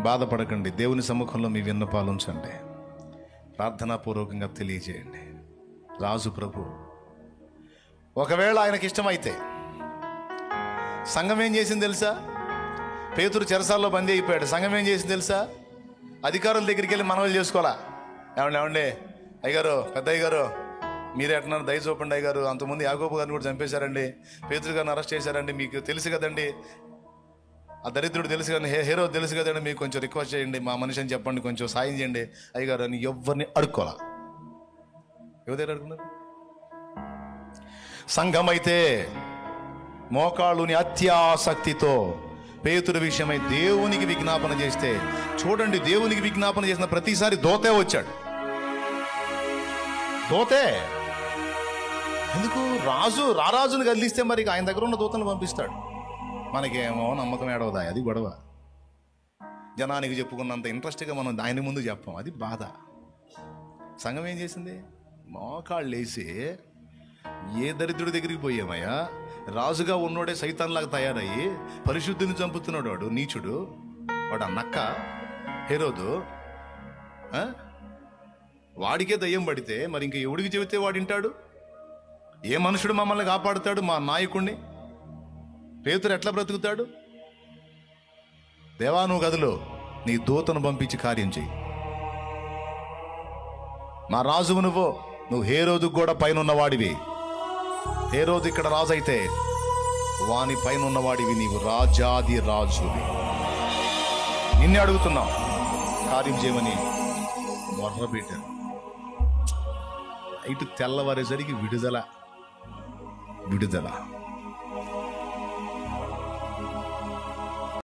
బాధపడకండి దేవుని సముఖంలో మీ విన్నపాలు ఉంచండి ప్రార్థనాపూర్వకంగా తెలియజేయండి రాజు ప్రభు ఒకవేళ ఆయనకి ఇష్టమైతే సంఘం ఏం చేసింది తెలుసా పేతురు చెరసాల్లో బందీ అయిపోయాడు సంఘం ఏం చేసింది తెలుసా అధికారుల దగ్గరికి వెళ్ళి మనవలు చేసుకోవాలా ఏమండి ఏమండి అయ్యగారు పెద్ద అయ్యగారు మీరే ఎట్టున్నారు దయ చూపండి అయ్యగారు అంతకుముందు యాగోబు గారిని కూడా చంపేశారండి పేతురు గారిని అరెస్ట్ చేశారండి మీకు తెలుసు కదండి ఆ దరిద్రుడు తెలుసు కానీ హే హీరో తెలుసు కదండి మీకు కొంచెం రిక్వెస్ట్ చేయండి మా మనిషి అని చెప్పండి కొంచెం సాయం చేయండి అయ్యగారు అని ఎవరిని అడుక్కోవాలా ఎవరి దగ్గర అడుగున్నారు సంఘం అయితే మోకాళ్ళుని అత్యాసక్తితో పేతురు విషయమై దేవునికి విజ్ఞాపన చేస్తే చూడండి దేవునికి విజ్ఞాపన చేసిన ప్రతిసారి దోతే వచ్చాడు దోతే ఎందుకు రాజు రారాజును కదిలిస్తే మరి ఇక ఆయన దగ్గర ఉన్న దూతను పంపిస్తాడు మనకేమో నమ్మకం ఏడవదా అది గొడవ జనానికి చెప్పుకున్నంత ఇంట్రెస్ట్గా మనం ఆయన ముందు చెప్పాం అది బాధ సంఘం ఏం చేసింది మోకాళ్ళు వేసి ఏ దరిద్రుడి దగ్గరికి పోయామయ్యా రాజుగా ఉన్నోడే సైతాన్లాగా తయారయ్యి పరిశుద్ధిని చంపుతున్నాడు వాడు నీచుడు వాడు ఆ నక్క హెరోదు ఆ? వాడికే దయ్యం పడితే మరి ఇంక ఎవడికి చెబితే వాడు వింటాడు ఏ మనుషుడు మమ్మల్ని కాపాడుతాడు మా నాయకుణ్ణి పేతురు ఎట్లా బ్రతుకుతాడు దేవా నువ్వు గదిలో నీ దూతను పంపించి కార్యం చెయ్యి మా రాజువు నువ్వు నువ్వు హే రోజు కూడా పైన ఉన్నవాడివి ఏ రోజు ఇక్కడ రాజు అయితే వాని పైన ఉన్నవాడివి నీవు రాజాది రాజువి నిన్నే అడుగుతున్నావు కార్యం చేయమని మొర్రబెట్టారు ఇటు తెల్లవారేసరికి విడుదల విడుదల